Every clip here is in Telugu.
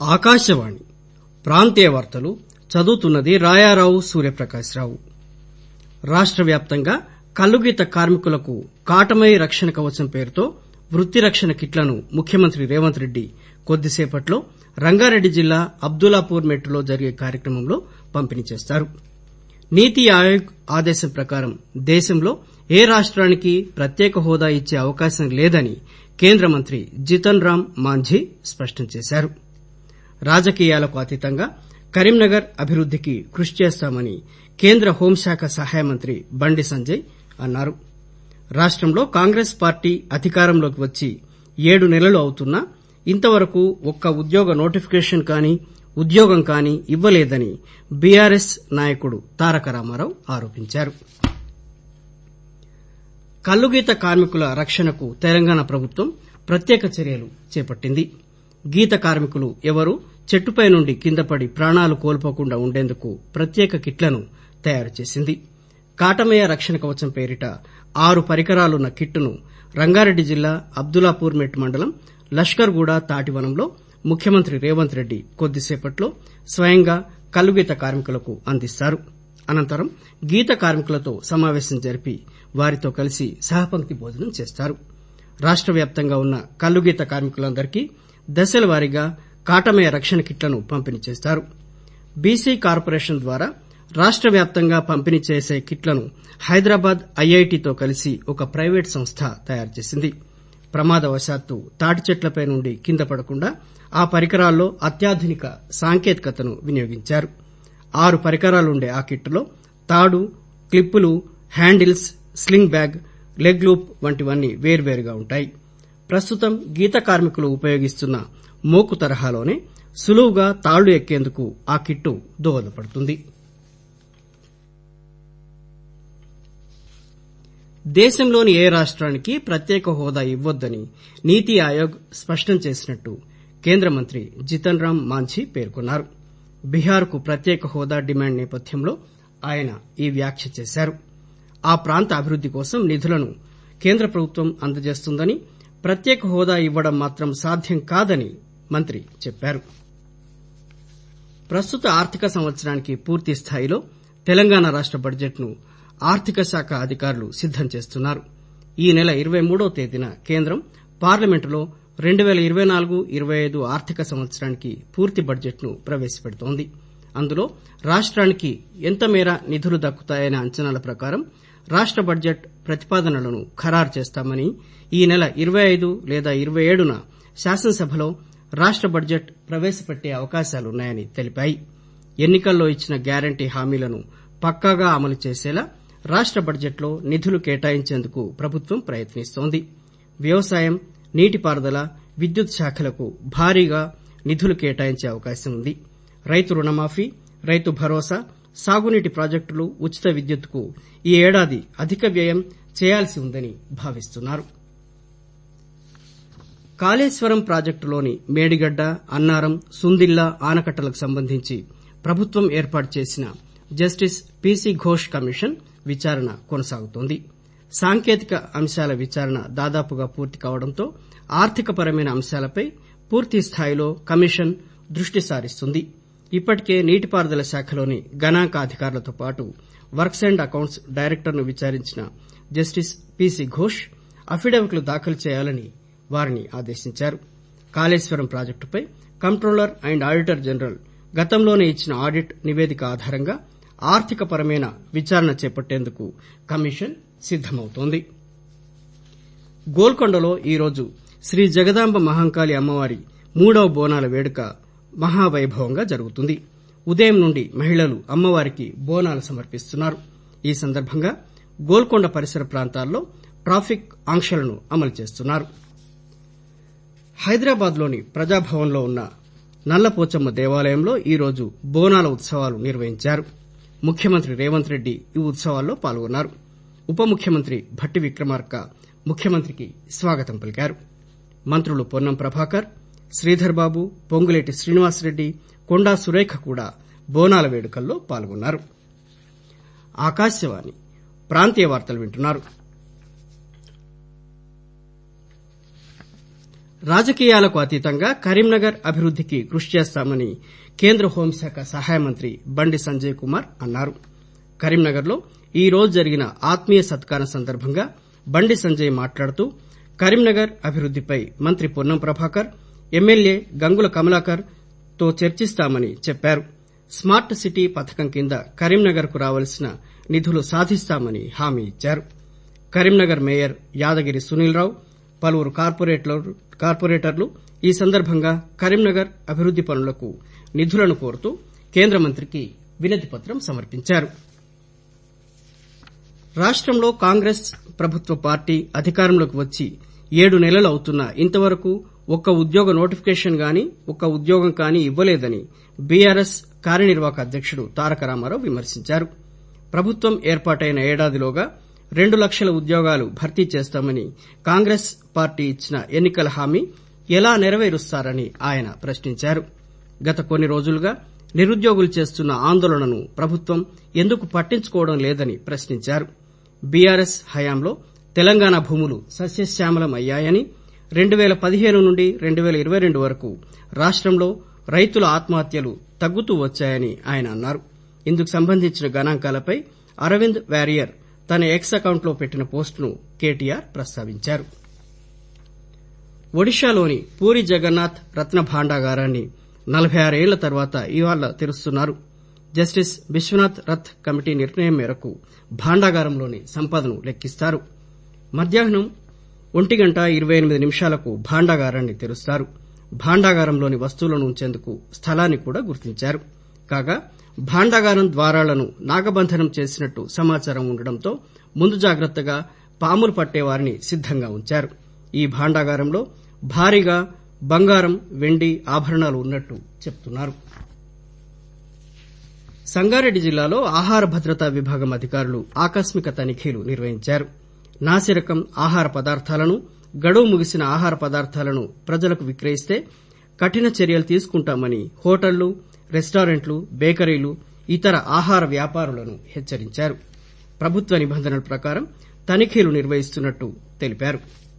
ఆకాశవాణి ప్రాంతీయ వార్తలు చదువుతున్నది రాయారావు సూర్యప్రకాశ్రావు రాష్ట వ్యాప్తంగా కల్లుగీత కార్మికులకు కాటమయ్య రక్షణ కవచం పేరుతో వృత్తి రక్షణ కిట్లను ముఖ్యమంత్రి రేవంత్ రెడ్డి కొద్దిసేపట్లో రంగారెడ్డి జిల్లా అబ్దుల్లాపూర్ మెట్టులో జరిగే కార్యక్రమంలో పంపిణీ చేస్తారు నీతి ఆయోగ్ ఆదేశం ప్రకారం దేశంలో ఏ రాష్టానికి ప్రత్యేక హోదా ఇచ్చే అవకాశం లేదని కేంద్ర మంత్రి జితన్ రామ్ మాంఝీ స్పష్టం చేశారు రాజకీయాలకు అతీతంగా కరీంనగర్ అభివృద్దికి కృషి చేస్తామని కేంద్ర హోంశాఖ సహాయ మంత్రి బండి సంజయ్ అన్నారు రాష్టంలో కాంగ్రెస్ పార్టీ అధికారంలోకి వచ్చి ఏడు నెలలు అవుతున్నా ఇంతవరకు ఒక్క ఉద్యోగ నోటిఫికేషన్ కానీ ఉద్యోగం కానీ ఇవ్వలేదని బీఆర్ఎస్ నాయకుడు తారక రామారావు ఆరోపించారు కల్లుగీత కార్మికుల రక్షణకు తెలంగాణ ప్రభుత్వం ప్రత్యేక చర్యలు చేపట్టింది గీత కార్మికులు ఎవరూ చెట్టుపై నుండి కిందపడి ప్రాణాలు కోల్పోకుండా ఉండేందుకు ప్రత్యేక కిట్లను తయారు చేసింది కాటమయ్య రక్షణ కవచం పేరిట ఆరు పరికరాలున్న కిట్టును రంగారెడ్డి జిల్లా అబ్దుల్లాపూర్ మెట్ మండలం లష్కర్గూడ తాటివనంలో ముఖ్యమంత్రి రేవంత్ రెడ్డి కొద్దిసేపట్లో స్వయంగా కల్లుగీత కార్మికులకు అందిస్తారు అనంతరం గీత కార్మికులతో సమావేశం జరిపి వారితో కలిసి సహపంక్తి భోజనం చేస్తారు రాష్ట వ్యాప్తంగా ఉన్న కల్లుగీత కార్మికులందరికీ దశల వారీగా కాటమయ్య రక్షణ కిట్లను పంపిణీ చేస్తారు బీసీ కార్పొరేషన్ ద్వారా రాష్ట వ్యాప్తంగా పంపిణీ చేసే కిట్లను హైదరాబాద్ ఐఐటీతో కలిసి ఒక ప్రైవేట్ సంస్థ తయారు చేసింది ప్రమాదవశాత్తు తాటి చెట్లపై నుండి కింద పడకుండా ఆ పరికరాల్లో అత్యాధునిక సాంకేతికతను వినియోగించారు ఆరు పరికరాలుండే ఆ కిట్లో తాడు క్లిప్పులు handles sling bag leg loop వంటివన్నీ వేర్వేరుగా ఉంటాయి ప్రస్తుతం గీత కార్మికులు ఉపయోగిస్తున్న మోకు తరహాలోనే సులువుగా తాళ్లు ఎక్కేందుకు ఆ కిట్టు దోహదపడుతుంది దేశంలోని ఏ రాష్టానికి ప్రత్యేక హోదా ఇవ్వొద్దని నీతి ఆయోగ్ స్పష్టం చేసినట్టు కేంద్ర మంత్రి జితన్ రామ్ మాంఝీ పేర్కొన్నారు బీహార్కు ప్రత్యేక హోదా డిమాండ్ నేపథ్యంలో ఆయన ఈ వ్యాఖ్య చేశారు ఆ ప్రాంత అభివృద్ది కోసం నిధులను కేంద్ర ప్రభుత్వం అందజేస్తుందని ప్రత్యేక హోదా ఇవ్వడం మాత్రం సాధ్యం కాదని మంత్రి చెప్పారు ప్రస్తుత ఆర్థిక సంవత్సరానికి పూర్తి స్థాయిలో తెలంగాణ రాష్ట బడ్జెట్ను ఆర్థిక శాఖ అధికారులు సిద్దం చేస్తున్నారు ఈ నెల ఇరవై మూడవ తేదీన కేంద్రం పార్లమెంటులో రెండు పేల ఇరవై నాలుగు ఇరవై ఐదు ఆర్థిక సంవత్సరానికి పూర్తి బడ్జెట్ను ప్రవేశపెడుతోంది అందులో రాష్టానికి ఎంత మేర నిధులు దక్కుతాయనే అంచనాల ప్రకారం రాష్ట బడ్జెట్ ప్రతిపాదనలను ఖరారు చేస్తామని ఈ నెల ఇరవై ఐదు లేదా ఇరవై ఏడున శాసనసభలో రాష్ట బడ్జెట్ ప్రవేశపెట్టే అవకాశాలున్నాయని తెలిపాయి ఎన్నికల్లో ఇచ్చిన గ్యారంటీ హామీలను పక్కాగా అమలు చేసేలా రాష్ట బడ్జెట్లో నిధులు కేటాయించేందుకు ప్రభుత్వం ప్రయత్నిస్తోంది వ్యవసాయం నీటిపారుదల విద్యుత్ శాఖలకు భారీగా నిధులు కేటాయించే అవకాశం ఉంది రైతు రుణమాఫీ రైతు భరోసా సాగునీటి ప్రాజెక్టులు ఉచిత విద్యుత్కు ఈ ఏడాది అధిక వ్యయం చేయాల్సి ఉందని భావిస్తున్నారు కాళేశ్వరం ప్రాజెక్టులోని మేడిగడ్డ అన్నారం సుందిల్లా ఆనకట్టలకు సంబంధించి ప్రభుత్వం ఏర్పాటు చేసిన జస్టిస్ పీసీ ఘోష్ కమిషన్ విచారణ కొనసాగుతోంది సాంకేతిక అంశాల విచారణ దాదాపుగా పూర్తి కావడంతో ఆర్థికపరమైన అంశాలపై పూర్తి స్థాయిలో కమిషన్ దృష్టి సారిస్తుంది ఇప్పటికే నీటిపారుదల శాఖలోని గణాంక అధికారులతో పాటు వర్క్స్ అండ్ అకౌంట్స్ డైరెక్టర్ను విచారించిన జస్టిస్ పీసీ ఘోష్ అఫిడవిట్లు దాఖలు చేయాలని వారిని ఆదేశించారు కాళేశ్వరం ప్రాజెక్టుపై కంప్టోలర్ అండ్ ఆడిటర్ జనరల్ గతంలోనే ఇచ్చిన ఆడిట్ నివేదిక ఆధారంగా ఆర్థికపరమైన విచారణ చేపట్టేందుకు కమిషన్ సిద్దమవుతోంది గోల్కొండలో ఈరోజు శ్రీ జగదాంబ మహంకాళి అమ్మవారి మూడవ బోనాల వేడుక మహావైభవంగా జరుగుతుంది ఉదయం నుండి మహిళలు అమ్మవారికి బోనాలు సమర్పిస్తున్నారు ఈ సందర్భంగా గోల్కొండ పరిసర ప్రాంతాల్లో ట్రాఫిక్ ఆంక్షలను అమలు చేస్తున్నారు హైదరాబాద్లోని ప్రజాభవన్లో ఉన్న నల్లపోచమ్మ దేవాలయంలో ఈరోజు బోనాల ఉత్సవాలు నిర్వహించారు ముఖ్యమంత్రి రేవంత్ రెడ్డి ఈ ఉత్సవాల్లో పాల్గొన్నారు ఉప ముఖ్యమంత్రి భట్టి విక్రమార్క ముఖ్యమంత్రికి స్వాగతం పలికారు మంత్రులు పొన్నం ప్రభాకర్ శ్రీధర్ బాబు పొంగులేటి శ్రీనివాసరెడ్డి కొండా సురేఖ కూడా బోనాల వేడుకల్లో పాల్గొన్నారు ఆకాశవాణి ప్రాంతీయ వార్తలు వింటున్నారు రాజకీయాలకు అతీతంగా కరీంనగర్ అభివృద్దికి కృషి చేస్తామని కేంద్ర హోంశాఖ సహాయ మంత్రి బండి సంజయ్ కుమార్ అన్నారు కరీంనగర్లో ఈ రోజు జరిగిన ఆత్మీయ సత్కారం సందర్భంగా బండి సంజయ్ మాట్లాడుతూ కరీంనగర్ అభివృద్దిపై మంత్రి పొన్నం ప్రభాకర్ ఎమ్మెల్యే గంగుల కమలాకర్ తో చర్చిస్తామని చెప్పారు స్మార్ట్ సిటీ పథకం కింద కరీంనగర్ కు రావాల్సిన నిధులు సాధిస్తామని హామీ ఇచ్చారు కరీంనగర్ మేయర్ యాదగిరి సునీల్ రావు పలువురు కార్పొరేటర్లు ఈ సందర్భంగా కరీంనగర్ అభివృద్ది పనులకు నిధులను కోరుతూ కేంద్ర మంత్రికి వినతిపత్రం సమర్పించారు రాష్టంలో కాంగ్రెస్ ప్రభుత్వ పార్టీ అధికారంలోకి వచ్చి ఏడు నెలలు అవుతున్నా ఇంతవరకు ఒక్క ఉద్యోగ నోటిఫికేషన్ గాని ఒక్క ఉద్యోగం కానీ ఇవ్వలేదని బీఆర్ఎస్ కార్యనిర్వాహక అధ్యకుడు తారక రామారావు విమర్శించారు ప్రభుత్వం ఏర్పాటైన ఏడాదిలోగా రెండు లక్షల ఉద్యోగాలు భర్తీ చేస్తామని కాంగ్రెస్ పార్టీ ఇచ్చిన ఎన్నికల హామీ ఎలా నెరవేరుస్తారని ఆయన ప్రశ్నించారు గత కొన్ని రోజులుగా నిరుద్యోగులు చేస్తున్న ఆందోళనను ప్రభుత్వం ఎందుకు పట్టించుకోవడం లేదని ప్రశ్నించారు బీఆర్ఎస్ హయాంలో తెలంగాణ భూములు సస్యశ్యామలం అయ్యాయని రెండు పేల పదిహేను నుండి రెండు పేల ఇరవై రెండు వరకు రాష్టంలో రైతుల ఆత్మహత్యలు తగ్గుతూ వచ్చాయని ఆయన అన్నారు ఇందుకు సంబంధించిన గణాంకాలపై అరవింద్ వారియర్ తన ఎక్స్ అకౌంట్లో పెట్టిన పోస్టును కేటీఆర్ ప్రస్తావించారు ఒడిశాలోని పూరి జగన్నాథ్ రత్న భాండాగారాన్ని నలభై ఆరేళ్ల తర్వాత ఇవాళ తెరుస్తున్నారు జస్టిస్ విశ్వనాథ్ రథ్ కమిటీ నిర్ణయం మేరకు భాండాగారంలోని సంపదను లెక్కిస్తారు మధ్యాహ్నం ఒంటి గంట ఇరవై ఎనిమిది నిమిషాలకు భాండాగారాన్ని తెరుస్తారు భాండాగారంలోని వస్తువులను ఉంచేందుకు స్థలాన్ని కూడా గుర్తించారు కాగా భాండాగారం ద్వారాలను నాగబంధనం చేసినట్టు సమాచారం ఉండడంతో ముందు జాగ్రత్తగా పాములు పట్టేవారిని సిద్దంగా ఉంచారు ఈ భాండాగారంలో భారీగా బంగారం వెండి ఆభరణాలు ఉన్నట్టు చెప్తున్నారు సంగారెడ్డి జిల్లాలో ఆహార భద్రతా విభాగం అధికారులు ఆకస్మిక తనిఖీలు నిర్వహించారు నాసిరకం ఆహార పదార్థాలను గడువు ముగిసిన ఆహార పదార్థాలను ప్రజలకు విక్రయిస్తే కఠిన చర్యలు తీసుకుంటామని హోటళ్లు రెస్టారెంట్లు బేకరీలు ఇతర ఆహార వ్యాపారులను హెచ్చరించారు ప్రభుత్వ నిబంధనల ప్రకారం తనిఖీలు నిర్వహిస్తున్నట్టు తెలిపారు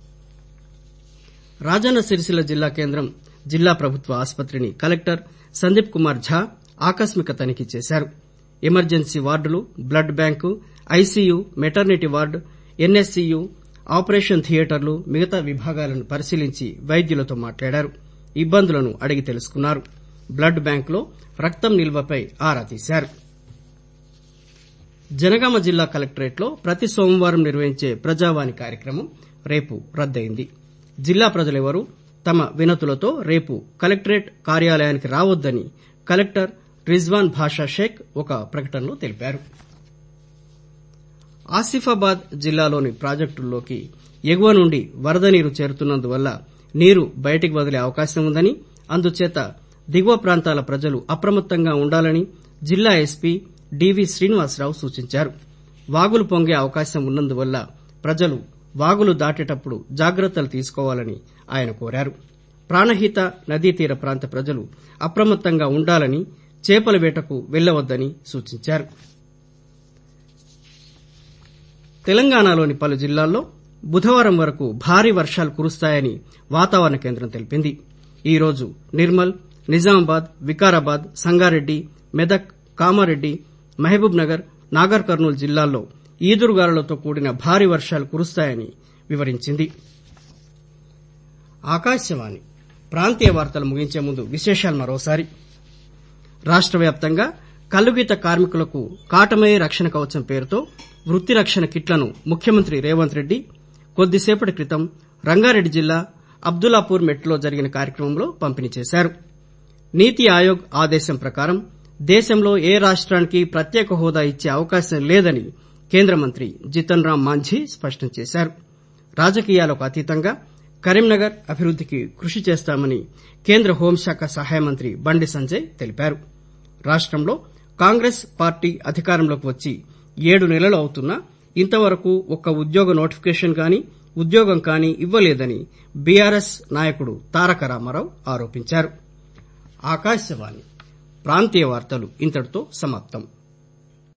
రాజన్న సిరిసిల్ల జిల్లా కేంద్రం జిల్లా ప్రభుత్వ ఆసుపత్రిని కలెక్టర్ సందీప్ కుమార్ ఝా ఆకస్మిక తనిఖీ చేశారు ఎమర్జెన్సీ వార్డులు blood bank ICU maternity ward NSCU operation థియేటర్లు మిగతా విభాగాలను పరిశీలించి వైద్యులతో మాట్లాడారు ఇబ్బందులను అడిగి తెలుసుకున్నారు బ్లడ్ బ్యాంకులో రక్తం నిల్వపై ఆరా తీశారు జనగామ జిల్లా కలెక్టరేట్లో ప్రతి సోమవారం నిర్వహించే ప్రజావాణి కార్యక్రమం రేపు రద్దయింది జిల్లా ప్రజలెవరూ తమ వినతులతో రేపు కలెక్టరేట్ కార్యాలయానికి రావద్దని కలెక్టర్ రిజ్వాన్ భాషా షేక్ ఒక ప్రకటనలో తెలిపారు ఆసిఫాబాద్ జిల్లాలోని ప్రాజెక్టుల్లోకి ఎగువ నుండి వరద నీరు చేరుతున్నందువల్ల నీరు బయటికి వదిలే అవకాశం ఉందని అందుచేత దిగువ ప్రాంతాల ప్రజలు అప్రమత్తంగా ఉండాలని జిల్లా ఎస్పీ డివి శ్రీనివాసరావు సూచించారు వాగులు పొంగే అవకాశం ఉన్నందువల్ల ప్రజలు వాగులు దాటేటప్పుడు జాగ్రత్తలు తీసుకోవాలని ఆయన కోరారు ప్రాణహిత నదీ తీర ప్రాంత ప్రజలు అప్రమత్తంగా ఉండాలని చేపల వేటకు వెళ్లవద్దని సూచించారు తెలంగాణలోని పలు జిల్లాల్లో బుధవారం వరకు భారీ వర్షాలు కురుస్తాయని వాతావరణ కేంద్రం తెలిపింది ఈ రోజు నిర్మల్ నిజామాబాద్ వికారాబాద్ సంగారెడ్డి మెదక్ కామారెడ్డి మహబూబ్ నగర్ నాగర్ కర్నూలు జిల్లాల్లో ఈదురుగాలులతో కూడిన భారీ వర్షాలు కురుస్తాయని వివరించింది ఆకాశవాణి ప్రాంతీయ వార్తలు ముగించే ముందు విశేషాలు మరోసారి రాష్ట వ్యాప్తంగా కల్లుగీత కార్మికులకు కాటమయ్యే రక్షణ కవచం పేరుతో వృత్తి రక్షణ కిట్లను ముఖ్యమంత్రి రేవంత్ రెడ్డి కొద్దిసేపటి క్రితం రంగారెడ్డి జిల్లా అబ్దుల్లాపూర్ మెట్లో జరిగిన కార్యక్రమంలో పంపిణీ చేశారు నీతి ఆయోగ్ ఆదేశం ప్రకారం దేశంలో ఏ రాష్ట్రానికి ప్రత్యేక హోదా ఇచ్చే అవకాశం లేదని కేంద్ర మంత్రి జితన్ రామ్ మాంఝీ స్పష్టం చేశారు రాజకీయాలకు అతీతంగా కరీంనగర్ అభివృద్దికి కృషి చేస్తామని కేంద్ర హోంశాఖ సహాయ మంత్రి బండి సంజయ్ తెలిపారు రాష్టంలో కాంగ్రెస్ పార్టీ అధికారంలోకి వచ్చి ఏడు నెలలు అవుతున్నా ఇంతవరకు ఒక్క ఉద్యోగ నోటిఫికేషన్ గాని ఉద్యోగం కానీ ఇవ్వలేదని బీఆర్ఎస్ నాయకుడు తారక రామారావు ఆరోపించారు ఆకాశవాణి ప్రాంతీయ వార్తలు ఇంతటితో సమాప్తం